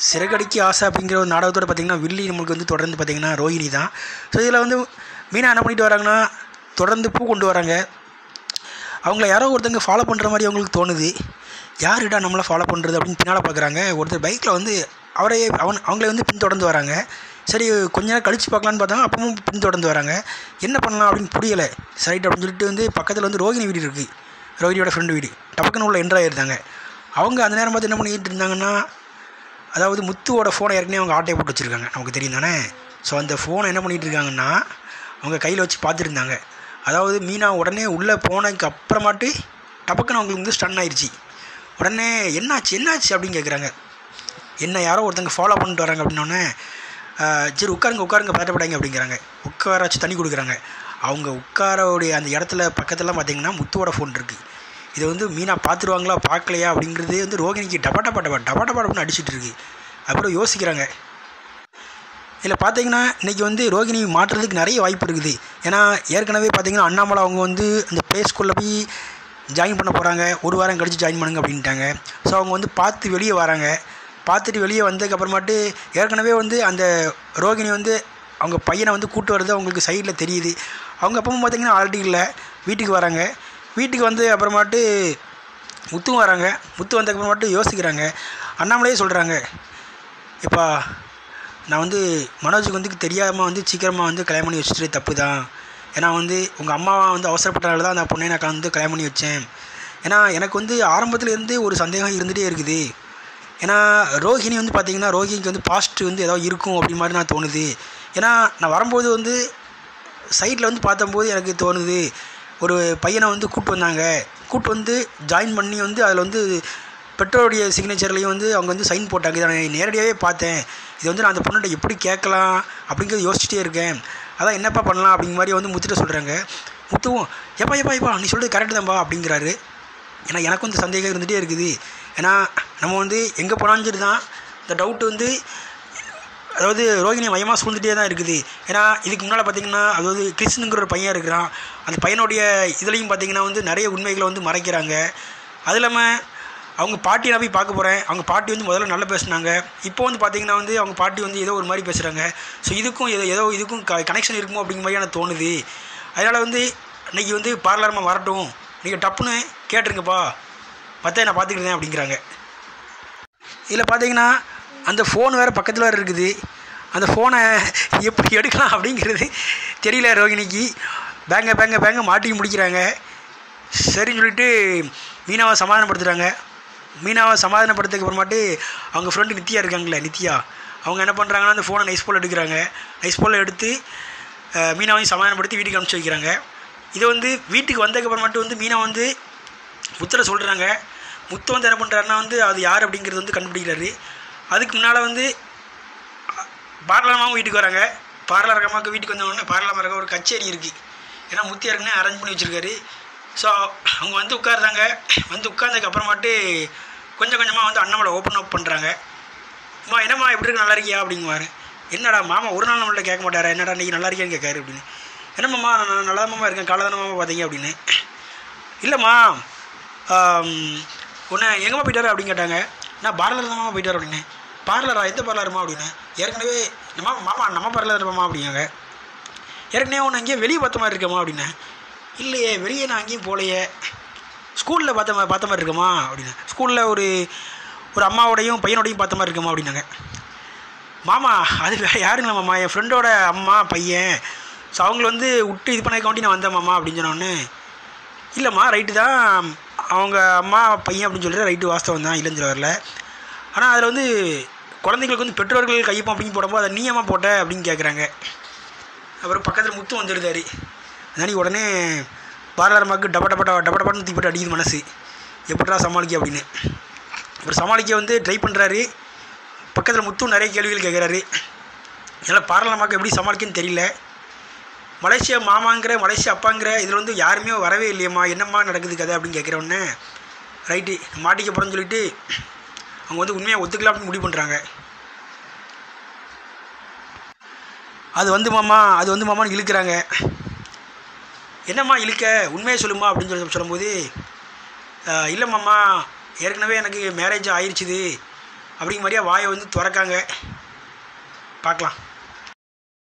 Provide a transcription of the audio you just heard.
சிறகடிக்கு ஆசை அப்படிங்கிற ஒரு நாடகத்தோட பார்த்திங்கன்னா வில்லி நம்மளுக்கு வந்து தொடர்ந்து பார்த்திங்கன்னா ரோஹிணி தான் ஸோ இதில் வந்து மீனா என்ன பண்ணிட்டு வராங்கன்னா தொடர்ந்து பூ கொண்டு வராங்க அவங்கள யாரோ ஒருத்தங்க ஃபாலோ பண்ணுற மாதிரி அவங்களுக்கு தோணுது யாருடா நம்மளை ஃபாலோ பண்ணுறது அப்படின்னு பின்னால் பார்க்குறாங்க ஒருத்தர் பைக்கில் வந்து அவரே அவன் அவங்களே வந்து பின்தொடர்ந்து வராங்க சரி கொஞ்ச நேரம் கழித்து பார்க்கலான்னு பார்த்தாங்க அப்பவும் பின்தொடர்ந்து வராங்க என்ன பண்ணலாம் அப்படின்னு புரியலை சைட் அப்படின்னு சொல்லிட்டு வந்து பக்கத்தில் வந்து ரோகிணி வீடு இருக்குது ரோகிணியோட ஃப்ரெண்டு வீடு டபக்குன்னு உள்ள என்ட்ரு ஆகிருந்தாங்க அவங்க அந்த நேரம் பார்த்து என்ன பண்ணிக்கிட்டு இருந்தாங்கன்னா அதாவது முத்துவோட ஃபோனை ஏற்கனவே அவங்க ஆட்டையை போட்டு வச்சுருக்காங்க நமக்கு தெரியும் தானே ஸோ அந்த ஃபோனை என்ன பண்ணிகிட்டு இருக்காங்கன்னா அவங்க கையில் வச்சு பார்த்துருந்தாங்க அதாவது மீனா உடனே உள்ளே போனதுக்கு அப்புறமாட்டு டபக்குன்னு அவங்களுக்கு வந்து ஸ்டன் ஆயிடுச்சு உடனே என்னாச்சு என்னாச்சு அப்படின்னு கேட்குறாங்க என்ன யாரோ ஒருத்தங்க ஃபாலோ பண்ணிட்டு வராங்க அப்படின்னோடனே சரி உட்காருங்க உட்காருங்க பதட்டப்படாங்க அப்படிங்கிறாங்க உட்கார வச்சு தண்ணி கொடுக்குறாங்க அவங்க உட்காரோடைய அந்த இடத்துல பக்கத்துலலாம் பார்த்தீங்கன்னா முத்துவோட ஃபோன் இருக்குது இதை வந்து மீனா பார்த்துருவாங்களா பார்க்கலையா அப்படிங்கிறது வந்து ரோகிணிக்கு டபா டபா டபா டபா டபா டபான்னு அடிச்சிட்டு இருக்கு அப்புறம் யோசிக்கிறாங்க இதில் பார்த்தீங்கன்னா இன்றைக்கி வந்து ரோகிணி மாற்றுறதுக்கு நிறைய வாய்ப்பு இருக்குது ஏன்னா ஏற்கனவே பார்த்தீங்கன்னா அண்ணாமலை அவங்க வந்து அந்த ப்ளே ஸ்கூலில் போய் ஜாயின் பண்ண போகிறாங்க ஒரு வாரம் கழித்து ஜாயின் பண்ணுங்க அப்படின்ட்டாங்க ஸோ அவங்க வந்து பார்த்து வெளியே வராங்க பார்த்துட்டு வெளியே வந்ததுக்கு அப்புறமாட்டு ஏற்கனவே வந்து அந்த ரோகிணி வந்து அவங்க பையனை வந்து கூட்டு வர்றது அவங்களுக்கு சைடில் தெரியுது அவங்க அப்பவும் பார்த்தீங்கன்னா ஆல்ரெடி இல்லை வீட்டுக்கு வராங்க வீட்டுக்கு வந்து அப்புறமாட்டு முத்தும் வராங்க முத்து வந்ததுக்கு அப்புறமாட்டு யோசிக்கிறாங்க அண்ணாமலையே சொல்கிறாங்க இப்போ நான் வந்து மனோஜுக்கு வந்து தெரியாமல் வந்து சீக்கிரமாக வந்து கல்யாணம் பண்ணி வச்சுட்டு தப்பு தான் ஏன்னா வந்து உங்கள் அம்மாவை வந்து அவசரப்பட்டனால தான் அந்த பொண்ணை நான் வந்து கல்யாணம் பண்ணி வச்சேன் ஏன்னா எனக்கு வந்து ஆரம்பத்துலேருந்து ஒரு சந்தேகம் இருந்துகிட்டே இருக்குது ஏன்னா ரோஹிணி வந்து பார்த்திங்கன்னா ரோஹிணிக்கு வந்து பாஸ்ட் வந்து ஏதாவது இருக்கும் அப்படி மாதிரி நான் தோணுது ஏன்னா நான் வரும்போது வந்து சைட்டில் வந்து பார்த்தம்போது எனக்கு தோணுது ஒரு பையனை வந்து கூப்பிட்டு வந்தாங்க கூப்பிட்டு வந்து ஜாயின் பண்ணி வந்து அதில் வந்து பெற்றோருடைய சிக்னேச்சர்லேயும் வந்து அவங்க வந்து சைன் போட்டாங்க இதை நான் நேரடியாகவே பார்த்தேன் இது வந்து நான் அந்த பொண்ணுகிட்ட எப்படி கேட்கலாம் அப்படிங்கிறது யோசிச்சுட்டே இருக்கேன் அதான் என்னப்பா பண்ணலாம் அப்படிங்கிற மாதிரி வந்து முத்துட்ட சொல்கிறாங்க முத்துவும் எப்பா எப்பா எப்பா நீ சொல்கிறது கரெக்டு தான்ப்பா அப்படிங்கிறாரு ஏன்னா எனக்கும் இந்த சந்தேகம் இருந்துகிட்டே இருக்குது ஏன்னா நம்ம வந்து எங்கே போனாலும் சரி தான் இந்த டவுட்டு வந்து அதாவது ரோகிணி மையமாக சூழ்ந்துட்டே தான் இருக்குது ஏன்னா இதுக்கு முன்னால் பார்த்தீங்கன்னா அதாவது கிருஷ்ணனுங்கிற ஒரு பையன் இருக்கிறான் அந்த பையனுடைய இதுலேயும் பார்த்தீங்கன்னா வந்து நிறைய உண்மைகளை வந்து மறைக்கிறாங்க அது இல்லாமல் அவங்க பாட்டியை நான் போய் பார்க்க போகிறேன் அவங்க பாட்டி வந்து முதல்ல நல்லா பேசுனாங்க இப்போ வந்து பார்த்தீங்கன்னா வந்து அவங்க பாட்டி வந்து ஏதோ ஒரு மாதிரி பேசுகிறாங்க ஸோ இதுக்கும் ஏதோ ஏதோ இதுக்கும் க கனெக்ஷன் இருக்குமோ அப்படிங்கிற மாதிரி எனக்கு தோணுது அதனால் வந்து இன்றைக்கி வந்து பார்லரமாக வரட்டும் நீங்கள் டப்புன்னு கேட்டுருங்கப்பா மற்ற நான் பார்த்துக்கிட்டேன் அப்படிங்கிறாங்க இதில் பார்த்தீங்கன்னா அந்த ஃபோன் வேறு பக்கத்தில் வேறு இருக்குது அந்த ஃபோனை எப்படி எடுக்கலாம் அப்படிங்கிறது தெரியல ரோகிணிக்கு பேங்க பேங்க பேங்க மாட்டி முடிக்கிறாங்க சரின்னு சொல்லிட்டு மீனாவை சமாதானப்படுத்துகிறாங்க மீனாவை சமாதானப்படுத்துக்கு அப்புறமாட்டு அவங்க ஃப்ரெண்டு நித்யா இருக்காங்களே நித்யா அவங்க என்ன பண்ணுறாங்கன்னா அந்த ஃபோனை நைஸ் போல் எடுக்கிறாங்க நைஸ் போல் எடுத்து அஹ், மீனாவையும் சமாதானப்படுத்தி வீட்டுக்கு அனுப்பிச்சி வைக்கிறாங்க இதை வந்து வீட்டுக்கு வந்ததுக்கு அப்புறமாட்டு வந்து மீனா வந்து முத்தில் சொல்கிறாங்க முத்து வந்து என்ன பண்ணுறாருன்னா வந்து அது யார் அப்படிங்கிறது வந்து கண்டுபிடிக்கிறாரு அதுக்கு முன்னால் வந்து பார்லரமாவும் வீட்டுக்கு வராங்க பார்லர் அம்மாவுக்கு வீட்டுக்கு வந்தவொடனே பார்லர் இருக்க ஒரு கச்சேரி இருக்குது ஏன்னா முத்தி ஏற்கனவே அரேஞ்ச் பண்ணி வச்சுருக்காரு ஸோ அவங்க வந்து உட்காருறாங்க வந்து உட்கார்ந்ததுக்கு அப்புறமாட்டு கொஞ்சம் கொஞ்சமாக வந்து அண்ணாமலை ஓப்பன் அப் பண்ணுறாங்க அம்மா என்னம்மா எப்படி இருக்கு நல்லா இருக்கியா அப்படிங்குவாரு என்னடா மாமா ஒரு நாள் நம்மள்ட்ட கேட்க மாட்டாரா என்னடா நீ நல்லா இருக்கியான்னு கேட்காரு அப்படின்னு என்னம்மாம்மா நான் நல்லா மாமா இருக்கேன் காலை தானே மாமா பார்த்தீங்க அப்படின்னு இல்லைம்மா உன்னை எங்கம்மா போயிட்டாரு அப்படின்னு கேட்டாங்க நான் பார்லர் தான் மாமா போயிட்டார் அப்படின்னு பார்லரா எந்த பார்லருமா அப்படின்னு ஏற்கனவே நம்ம மாமா நம்ம பார்லர் இருப்போமா அப்படிங்காங்க ஏற்கனவே உன்னை அங்கேயே வெளியே பார்த்த மாதிரி இருக்கமா அப்படின்னு இல்லையே வெளியே நான் அங்கேயும் போகலையே ஸ்கூலில் பார்த்த மாதிரி பார்த்த மாதிரி இருக்கமா அப்படின்னு ஸ்கூலில் ஒரு ஒரு அம்மாவோடையும் பையனோடையும் பார்த்த மாதிரி இருக்கமா அப்படின்னாங்க மாமா அது வேறு யாரும் இல்லை மாமா என் ஃப்ரெண்டோட அம்மா பையன் ஸோ அவங்கள வந்து விட்டு இது பண்ணக்காண்டி நான் வந்தேன் மாமா அப்படின்னு சொன்னோடனே இல்லைம்மா ரைட்டு தான் அவங்க அம்மா பையன் அப்படின்னு சொல்லிட்டு ரைட்டு வாஸ்தவம் தான் இல்லைன்னு சொல்ல வரல ஆனால் அதில் வந்து குழந்தைங்களுக்கு வந்து பெற்றோர்கள் கையப்பம் அப்படின்னு போடும்போது அதை நீ ஏம்மா போட்ட அப்படின்னு கேட்குறாங்க அப்புறம் பக்கத்தில் முத்து வந்துடுதாரு அதனால உடனே பாரதரமாக்கு டப டப டப டப டபன்னு தூக்கி போட்டு அடிக்குது மனசு எப்படிடா சமாளிக்க அப்படின்னு அப்புறம் சமாளிக்க வந்து ட்ரை பண்ணுறாரு பக்கத்தில் முத்தும் நிறைய கேள்விகள் கேட்குறாரு இதெல்லாம் பாராளுமாக்கு எப்படி சமாளிக்கன்னு தெரியல மலேசியா மாமாங்கிற மலேசியா அப்பாங்கிற இதில் வந்து யாருமே வரவே இல்லையம்மா என்னம்மா நடக்குது கதை அப்படின்னு கேட்குறவொடனே ரைட்டு மாட்டிக்க போகிறேன்னு சொல்லிட்டு அவங்க வந்து உண்மையாக ஒத்துக்கலாம் அப்படின்னு முடிவு பண்ணுறாங்க அது வந்து மாமா அது வந்து மாமான்னு இழுக்கிறாங்க என்னம்மா இழுக்க உண்மையை சொல்லுமா அப்படின்னு சொல்லி சொல்லும்போது "ஆஹ், இல்லை மாமா ஏற்கனவே எனக்கு மேரேஜ் ஆயிடுச்சுது அப்படிங்கிற மாதிரியே வாயை வந்து திறக்காங்க பார்க்கலாம்